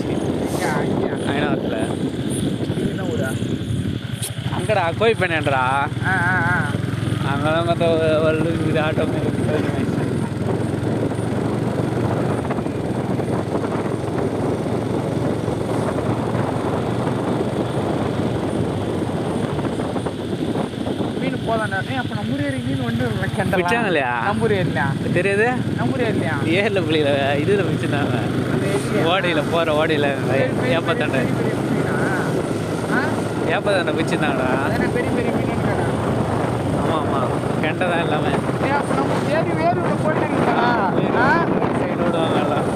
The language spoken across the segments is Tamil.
போயிடுச்சு இங்கே இங்கே ஐநாவரத்தில் இது என்ன ஊரா அங்கடா கோய் பண்ணேன்றா ஆ ஆ ஆ அங்கே தான் மற்ற ஒரு ஆட்டோ மீன் போதானே அப்போ நம்ம ஊர் ஏரி மீன் ஒன்று வைக்கண்டா விட்டாங்க இல்லையா? நம்ம ஊர் ஏரியா தெரியுது நம்ம ஊர் ஏரியா ஏரில் புள்ளியில் இதில் வச்சுருந்தாங்க அந்த ஏரியா ஓடையில் போகிற ஓடையில் பெரிய- பெரிய- ஏப்பத்தண்டை பெரிய பெரிய மீனா? ஆ? ஏப்பத்தண்டை வச்சுருந்தாங்கடா அதானே பெரிய பெரிய மீனுன்னு கேட்டேன். ஆமாம் ஆமாம் கெண்டை தான் எல்லாமே ஏய், அப்ப நம்ம ஏரி வேலூர்ல போட்டுருக்கீங்களா? ஆ? சைடு விடுவாங்க எல்லாம்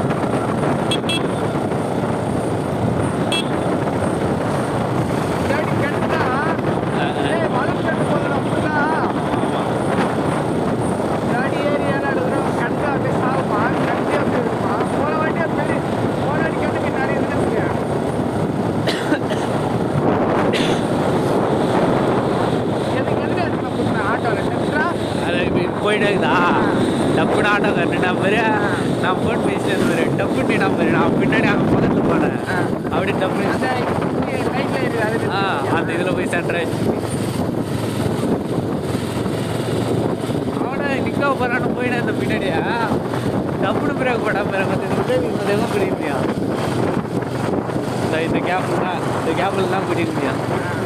ஏடி கெண்டா? ஏய், வளர்ப்பு கெண்டு போகுதுடா, புள்ளா. ஏடி ஏரியால இருக்கிற கெண்டா அப்படியே சாகுமா? கெண்டே அப்படி இருக்குமா? போன வாட்டி அது மாதிரி, போன வாட்டி கெண்டை மீன் நிறைய இருந்துச்சு. எதுக்கு எதுக்கு எடுத்துட்டு போன ஆட்டோல கெண்டா? அது இப்படி போயிட்டே இருக்குதா டப்புன்னு ஆட்டோ கட்டு நம்பரு நான் ஃபோன் பேசிட்டு நம்பரு டப்புன்னு நம்பரு நான் பின்னாடி அங்கே பக்கத்தில் போனேன் ஆ. அப்படி டப்புன்னு அந்த இங்க லைட்ல எரியுது, அது ஆ எடுத்துட்டியா? அந்த இதில் போய் சென்டர் அவனை நிற்க போகிறான்னு போயிட்டேன் இந்த பின்னாடியா டப்புன்னு பிரேக் போட பிறகு வந்து எதுவும் பிடிக்க முடியும் இந்த இந்த கேப்பில் தான் இந்த கேப்பில் தான் பிடிக்க முடியும்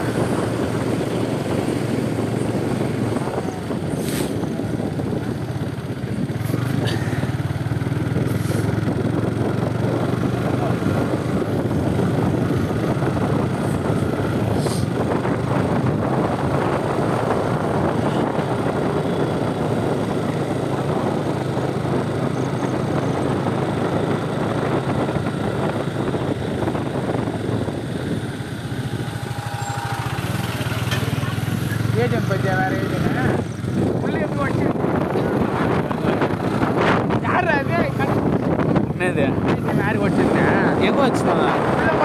ஏஜென்ட் பத்தியா வேற ஏஜென்ட் உள்ள எப்படி வச்சு யார் அது என்னது யாரு வச்சிருந்தேன் எங்கே வச்சுருவாங்க உள்ள